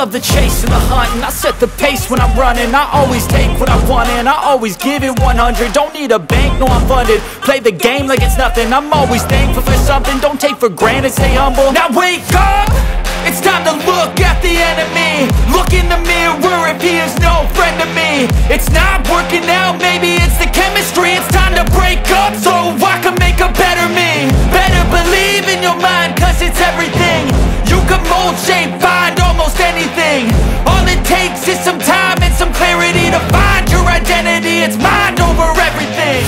love the chase and the hunt And I set the pace when I'm running I always take what I want and I always give it 100 Don't need a bank, no I'm funded Play the game like it's nothing I'm always thankful for something Don't take for granted, stay humble Now wake up! It's time to look at the enemy Look in the mirror if he is no friend to me It's not working out, maybe it's the chemistry It's time to break up so I can make a better me Better believe in your mind cause it's everything You can mold, shape, find almost anything All it takes is some time and some clarity To find your identity, it's mind over everything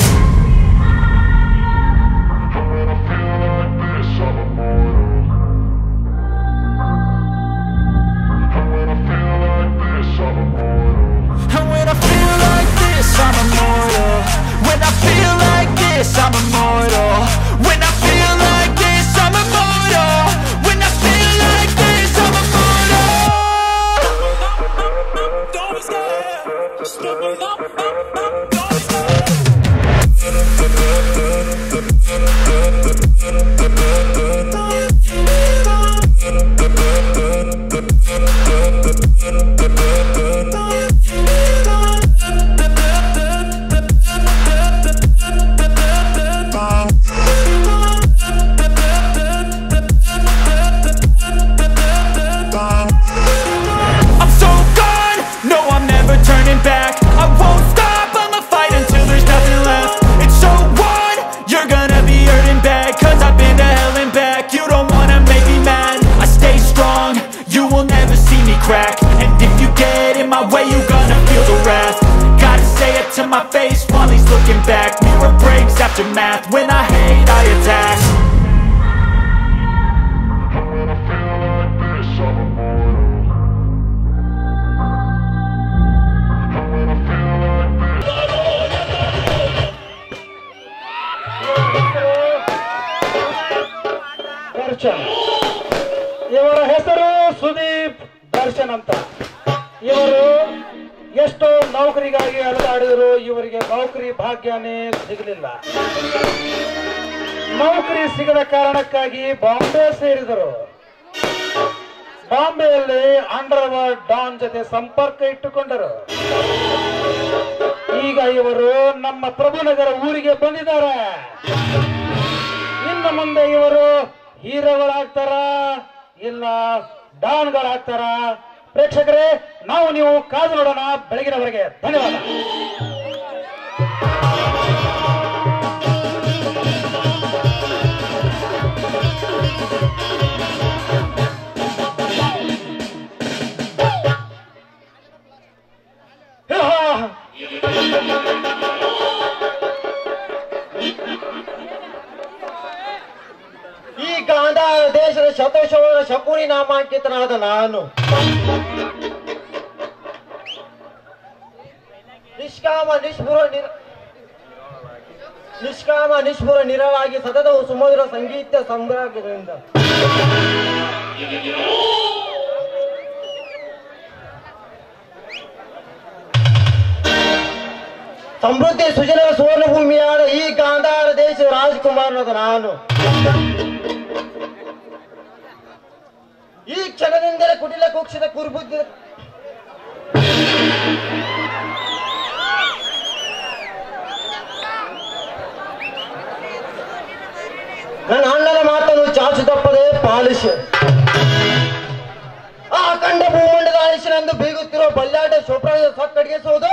And when I feel like this, I'm immortal When I feel like this, I'm immortal When I feel like this, I'm immortal When I feel like this, I'm immortal Don't be scared, just step it up, up, up, don't be scared I'm so gone, no I'm never turning back I won't stop, I'ma fight until there's nothing left It's so on, you're gonna be hurting bad Cause I've been to hell and back You don't wanna make me mad I stay strong, you will never see me crack And if you get in my way, you gonna feel the wrath Gotta say it to my face while he's looking back Mirror breaks after math, when I hate I attack Darshan ಇವರ ಹೆಸರು ಸುದೀಪ್ ದರ್ಶನ್ ಅಂತ ಇವರು ಎಷ್ಟೋ ನೌಕರಿಗಾಗಿ ಅಲೆದಾಡಿದ್ರು ಇವರಿಗೆ ನೌಕರಿ ಭಾಗ್ಯನೇ ಸಿಗಲಿಲ್ಲ ನೌಕರಿ ಸಿಗದ ಕಾರಣಕ್ಕಾಗಿ ಬಾಂಬೆ ಸೇರಿದರು ಬಾಂಬೆಯಲ್ಲಿ ಅಂಡರ್ ವರ್ಲ್ಡ್ ಡಾನ್ ಜೊತೆ ಸಂಪರ್ಕ ಇಟ್ಟುಕೊಂಡರು ಈಗ ಇವರು ನಮ್ಮ ಪ್ರಭುನಗರ ಊರಿಗೆ ಬಂದಿದ್ದಾರೆ ಇನ್ನು ಮುಂದೆ ಇವರು ಹೀರೋಗಳಾಗ್ತಾರ ಇಲ್ಲ ಡಾನ್ಗಳಾಗ್ತಾರ ಪ್ರೇಕ್ಷಕರೇ ನಾವು ನೀವು ಕಾದು ನೋಡೋಣ ಬೆಳಗಿನವರೆಗೆ ಧನ್ಯವಾದ ಈ ಗಾಂಧಾರ ದೇಶದ ಶತಶೋರ ಶಕುನಿ ನಾಮಾಂಕಿತನಾದ ನಾನು ನಿಷ್ಕಾಮ ನಿಷ್ಪುರ ನಿರ ನಿಷ್ಕಾಮ ನಿಷ್ಪುರ ನಿರವಾಗಿ ಸತತವು ಸುಮಧುರ ಸಂಗೀತ ಸಂಭ್ರಮದಿಂದ ಸಮೃದ್ಧಿ ಸುಜನ ಸುವರ್ಣ ಭೂಮಿಯಾದ ಈ ಗಾಂಧಾರ ದೇಶದ ರಾಜಕುಮಾರನಾದ ನಾನು ಈ ಕ್ಷಣದಿಂದಲೇ ಕುಟಿಲ ಕುಕ್ಷಿತ ಕುರುಬುದ್ಧಿ ನನ್ನ ಅಣ್ಣನ ಮಾತನ್ನು ಚಾಚು ತಪ್ಪದೆ ಪಾಲಿಸು ಆ ಅಖಂಡ ಭೂಮಂಡದ ಅಳಿಸಿನೆಂದು ಬೀಗುತ್ತಿರುವ ಬಲ್ಲಾಟ ಶೋಭ್ರಾಯ ಸಕ್ಕಡಿಗಿಸುವುದು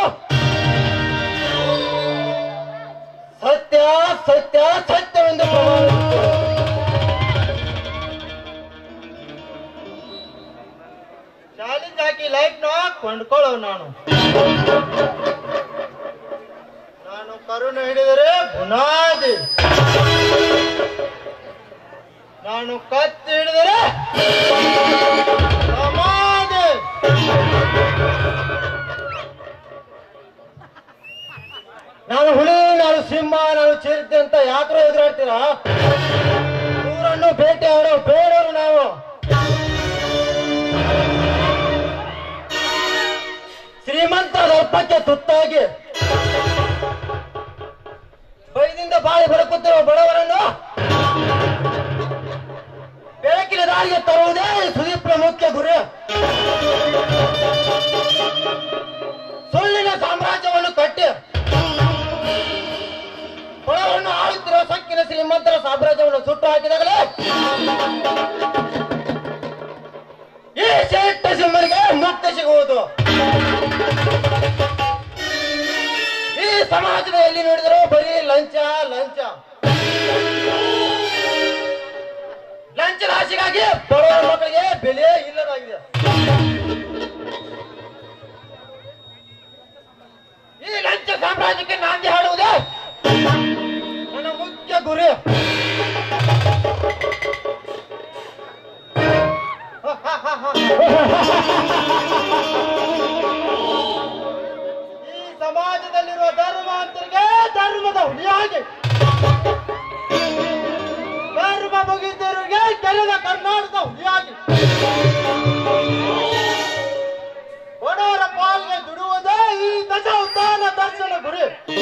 ಸತ್ಯ ಸತ್ಯ ಸತ್ಯವೆಂದು ಪ್ರಮಾಣಿಸುತ್ತೇನೆ ಚಾಲೆಂಜ್ ಹಾಕಿ ಲೈಫ್ ನ ಕೊಂಡ್ಕೊಳ್ಳೋ ನಾನು ನಾನು ಕರುಣ ಹಿಡಿದರೆ ಬುನಾದಿ ನಾನು ಕತ್ತಿ ಹಿಡಿದರೆ ಸಮಾಧಿ ನಾನು ಹುಲಿ ನಾನು ಸಿಂಹ ನಾನು ಚಿರತೆ ಅಂತ ಯಾತ್ರೆ ಎದುರಾಡ್ತೀರಾ ಊರನ್ನು ಭೇಟಿ ಆಡೋ ಬೇಡವರು ನಾವು ಶ್ರೀಮಂತ ದರ್ಪಕ್ಕೆ ತುತ್ತಾಗಿ ಭಯದಿಂದ ಬಾಳಿ ಬದುಕುತ್ತಿರುವ ಬಡವರನ್ನು ಬೆಳಕಿನ ಬೆಳಕಿನ ದಾರಿಗೆ ತರುವುದೇ ಸುದೀಪ್ನ ಮುಖ್ಯ ಗುರಿ ಸುಳ್ಳಿನ ಸಾಮ್ರಾಜ್ಯವನ್ನು ಕಟ್ಟಿ ಹೊಳವನ್ನು ಆಳುತ್ತಿರುವ ಸಕ್ಕಿನ ಶ್ರೀಮಂತರ ಸಾಮ್ರಾಜ್ಯವನ್ನು ಸುಟ್ಟು ಹಾಕಿದಾಗಲೇ ಈ ಶ್ರೇಷ್ಠ ಸಿಂಹನಿಗೆ ಮುಕ್ತಿ ಸಿಗುವುದು ಈ ಸಮಾಜದ ಎಲ್ಲಿ ನೋಡಿದರೂ ಬರೀ ಲಂಚ ಲಂಚ ಲಂಚದ ಆಸೆಗಾಗಿ ಬಡವರ ಮಕ್ಕಳಿಗೆ ಬೆಲೆ ಇಲ್ಲದಾಗಿದೆ ಈ ಲಂಚ ಸಾಮ್ರಾಜ್ಯಕ್ಕೆ ನಾಂದಿ ಹಾಡುವುದೇ ನನ್ನ ಮುಖ್ಯ ಗುರಿ ಈ ಸಮಾಜದಲ್ಲಿರುವ ಧರ್ಮಾಂತರಿಗೆ ಧರ್ಮದ ಹುಲಿಯಾಗಿ ಧರ್ಮ ಮುಗಿದವರಿಗೆ ಕೆರೆದ ಕರ್ನಾಟಕದ ಹುಲಿಯಾಗಿ ಬಡವರ ಪಾಲ್ಗೆ ದುಡುವುದೇ ಈ ದಶ ಉದ್ದಾನ ದರ್ಶನ ಗುರಿ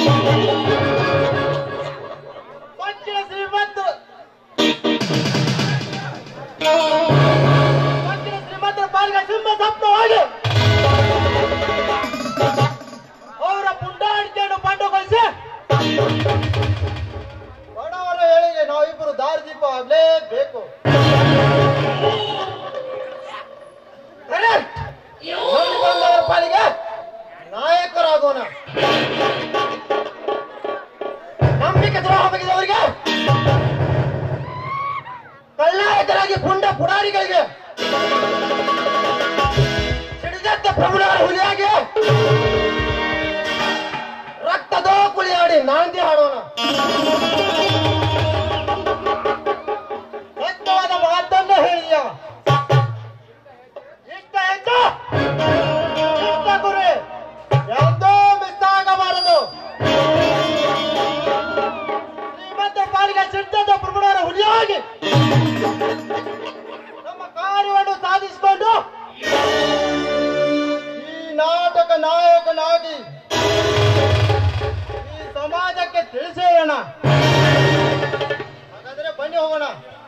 ಪಂಚಿನ ಶ್ರೀಮಂತ ಪಂಚಿನ ಶ್ರೀಮಂತರ ಪಾಲ್ಗೆ ಸಿಂಹ ಸಪ್ತವಾಗಿ ಅವರ ಪುಂಡಾಣಿಕೆಯನ್ನು ಪಂಡುಗೊಳಿಸಿ ಬಡವರ ಹೇಳಿಗೆ ನಾವಿಬ್ಬರು ದಾರಿದೀಪ ಆಗ್ಲೇಬೇಕು Correct. ನಂಬಿಕೊಂಡವರ ಪಾಲಿಗೆ ನಾಯಕರಾಗೋಣ ನಂಬಿಕೆ ದ್ರೋಹ ಬಗೆದವರಿಗೆ ಕಳ್ಳಾಯಕರಾಗಿ ಪುಂಡ ಪುಡಾರಿಗಳಿಗೆ ಸಿಡಿದತ್ತ ಪ್ರಭುಗಳ ಹುಲಿಯಾಗಿ ರಕ್ತದೋ ಕುಳಿಯಾಡಿ ನಾಂದಿ ಹಾಡೋಣ ಸತ್ಯವಾದ ಮಾತನ್ನ ಹೇಳಿಯ ಇಷ್ಟ ಹೆಚ್ಚು ಇಷ್ಟ ಗುರಿ ಎಂದೂ ಮಿಸ್ ಆಗಬಾರದು ಶ್ರೀಮಂತ ಪಾಲಿಗೆ ಸಿದ್ಧದ ಪ್ರಭುಣರ ಹುಲಿಯಾಗಿ ನಮ್ಮ ಕಾರ್ಯವನ್ನು ಸಾಧಿಸಿಕೊಂಡು ಈ ನಾಟಕ ನಾಯಕನಾಗಿ ಈ ಸಮಾಜಕ್ಕೆ ತಿಳಿಸೇಯೋಣ ಹಾಗಾದ್ರೆ ಬನ್ನಿ ಹೋಗೋಣ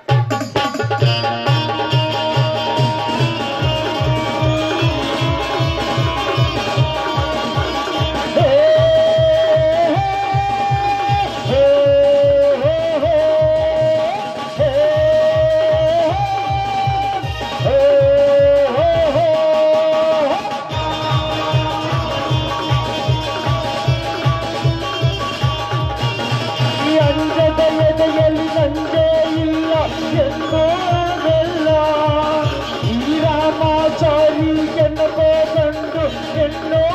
ಈ ಅಂಜದ ಎದೆಯಲ್ಲಿ ನಂಜೇ ಇಲ್ಲ ಎಂದೋದೆಲ್ಲ ಈ ರಾಮಾಚಾರಿ ಕೆನ್ನೋ ಕಂಡು ಎನ್ನೋ